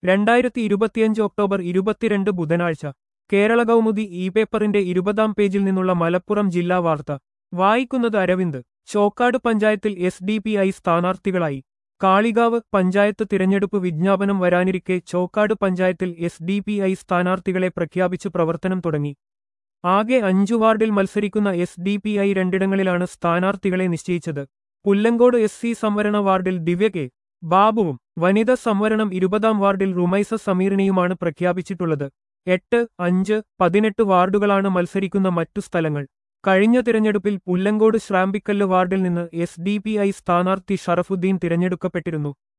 രണ്ടായിരത്തി ഇരുപത്തിയഞ്ച് ഒക്ടോബർ ഇരുപത്തിരണ്ട് ബുധനാഴ്ച കേരള കൗമുദി ഇ പേപ്പറിന്റെ ഇരുപതാം പേജിൽ നിന്നുള്ള മലപ്പുറം ജില്ലാ വാർത്ത വായിക്കുന്നത് അരവിന്ദ് ചോക്കാട് പഞ്ചായത്തിൽ എസ് ഡി പി ഐ സ്ഥാനാർത്ഥികളായി കാളികാവ് പഞ്ചായത്ത് തിരഞ്ഞെടുപ്പ് വിജ്ഞാപനം വരാനിരിക്കെ ചോക്കാട് പഞ്ചായത്തിൽ എസ് ഡി പി ഐ സ്ഥാനാർത്ഥികളെ പ്രഖ്യാപിച്ചു പ്രവർത്തനം തുടങ്ങി ആകെ അഞ്ചു വാർഡിൽ മത്സരിക്കുന്ന എസ് ഡി പി ഐ രണ്ടിടങ്ങളിലാണ് സ്ഥാനാർത്ഥികളെ നിശ്ചയിച്ചത് പുല്ലങ്കോട് എസ് സി സംവരണ വാർഡിൽ ദിവ്യ കെ ബാബുവും വനിത സംവരണം ഇരുപതാം വാർഡിൽ റുമൈസ സമീറിനെയുമാണ് പ്രഖ്യാപിച്ചിട്ടുള്ളത് എട്ട് അഞ്ച് പതിനെട്ട് വാർഡുകളാണ് മത്സരിക്കുന്ന മറ്റു സ്ഥലങ്ങൾ കഴിഞ്ഞ തിരഞ്ഞെടുപ്പിൽ പുല്ലങ്കോട് ശ്രാമ്പിക്കല്ല് വാർഡിൽ നിന്ന് എസ് ഡി പി ഐ സ്ഥാനാർത്ഥി ഷറഫുദ്ദീൻ തിരഞ്ഞെടുക്കപ്പെട്ടിരുന്നു